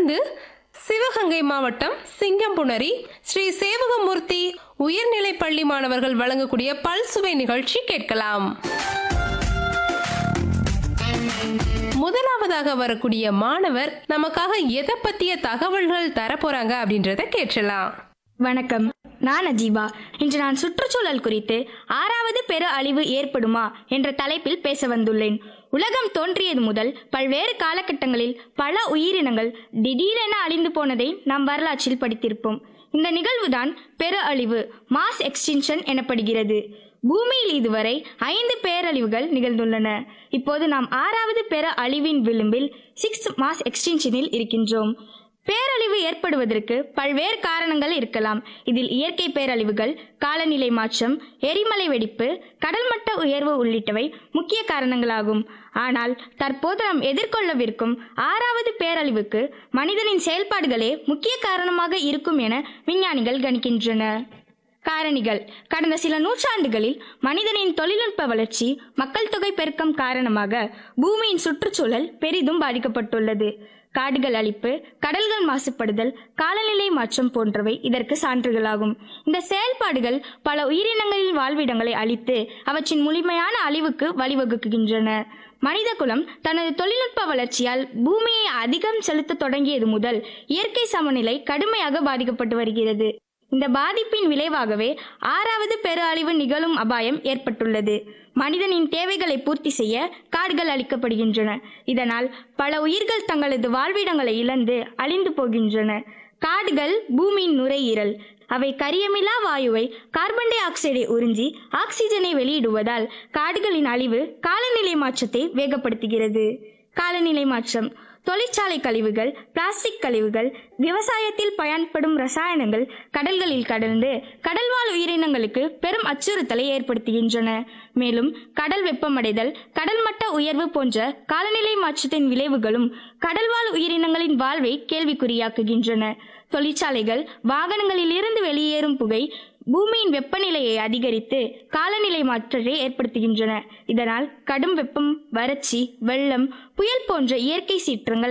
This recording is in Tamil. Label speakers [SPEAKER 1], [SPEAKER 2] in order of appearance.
[SPEAKER 1] தொடர்ந்து சிவகங்கை மாவட்டம் சிங்கம்புணரி ஸ்ரீ சேவகமூர்த்தி உயர்நிலைப் பள்ளி மாணவர்கள் வழங்கக்கூடிய பல்சுவை நிகழ்ச்சி கேட்கலாம் முதலாவதாக வரக்கூடிய மாணவர் நமக்காக எதை பத்திய தகவல்கள் தர போறாங்க அப்படின்றத கேட்கலாம்
[SPEAKER 2] வணக்கம் நான் அஜீபா இன்று நான் சுற்றுச்சூழல் குறித்து ஆறாவது பெரு அழிவு ஏற்படுமா என்ற தலைப்பில் பேச வந்துள்ளேன் உலகம் தோன்றியது முதல் பல்வேறு காலகட்டங்களில் பல உயிரினங்கள் திடீரென அழிந்து போனதை நாம் வரலாற்றில் படித்திருப்போம் இந்த நிகழ்வுதான் பெரு அழிவு மாஸ் எக்ஸ்டின்ஷன் எனப்படுகிறது பூமியில் இதுவரை ஐந்து பேரழிவுகள் நிகழ்ந்துள்ளன இப்போது நாம் ஆறாவது பெரு அழிவின் விளிம்பில் சிக்ஸ் மாஸ் எக்ஸ்டின்ஷனில் இருக்கின்றோம் பேரழிவு ஏற்படுவதற்கு பல்வேறு காரணங்கள் இருக்கலாம் இதில் இயற்கை பேரழிவுகள் காலநிலை மாற்றம் எரிமலை வெடிப்பு கடல்மட்ட உயர்வு உள்ளிட்டவை முக்கிய காரணங்களாகும் ஆனால் தற்போது நாம் எதிர்கொள்ளவிருக்கும் ஆறாவது பேரழிவுக்கு மனிதனின் செயல்பாடுகளே முக்கிய காரணமாக இருக்கும் என விஞ்ஞானிகள் கணிக்கின்றனர் காரணிகள் கடந்த சில நூற்றாண்டுகளில் மனிதனின் தொழில்நுட்ப வளர்ச்சி மக்கள் தொகை பெருக்கம் காரணமாக பூமியின் சுற்றுச்சூழல் பெரிதும் பாதிக்கப்பட்டுள்ளது காடுகள் அழிப்பு கடல்கள் மாசுபடுதல் காலநிலை மாற்றம் போன்றவை இதற்கு சான்றுகளாகும் இந்த செயல்பாடுகள் பல உயிரினங்களின் வாழ்விடங்களை அழித்து அவற்றின் முழுமையான அழிவுக்கு வழிவகுக்கின்றன மனிதகுலம் தனது தொழில்நுட்ப வளர்ச்சியால் பூமியை அதிகம் செலுத்த தொடங்கியது முதல் இயற்கை சமநிலை கடுமையாக பாதிக்கப்பட்டு வருகிறது இந்த பாதிப்பின் விளைவாகவே ஆறாவது பெரு அழிவு நிகழும் அபாயம் ஏற்பட்டுள்ளது மனிதனின் தேவைகளை பூர்த்தி செய்ய காடுகள் அழிக்கப்படுகின்றன இதனால் பல உயிர்கள் தங்களது வாழ்விடங்களை இழந்து அழிந்து போகின்றன காடுகள் பூமியின் நுரையீரல் அவை கரியமிலா வாயுவை கார்பன் டை ஆக்சைடை உறிஞ்சி ஆக்சிஜனை வெளியிடுவதால் காடுகளின் அழிவு காலநிலை மாற்றத்தை வேகப்படுத்துகிறது காலநிலை மாற்றம் தொழிற்சாலை கழிவுகள் பிளாஸ்டிக் கழிவுகள் விவசாயத்தில் பயன்படும் ரசாயனங்கள் கடல்களில் கடந்து கடல்வாழ் உயிரினங்களுக்கு பெரும் அச்சுறுத்தலை ஏற்படுத்துகின்றன மேலும் கடல் வெப்பமடைதல் கடல் மட்ட உயர்வு போன்ற காலநிலை மாற்றத்தின் விளைவுகளும் கடல்வாழ் உயிரினங்களின் வாழ்வை கேள்விக்குறியாக்குகின்றன தொழிற்சாலைகள் வாகனங்களில் இருந்து வெளியேறும் புகை பூமியின் வெப்பநிலையை அதிகரித்து காலநிலை மாற்றத்தை ஏற்படுத்துகின்றன இதனால் கடும் வெப்பம் வறட்சி வெள்ளம் புயல் போன்ற இயற்கை சீற்றங்கள்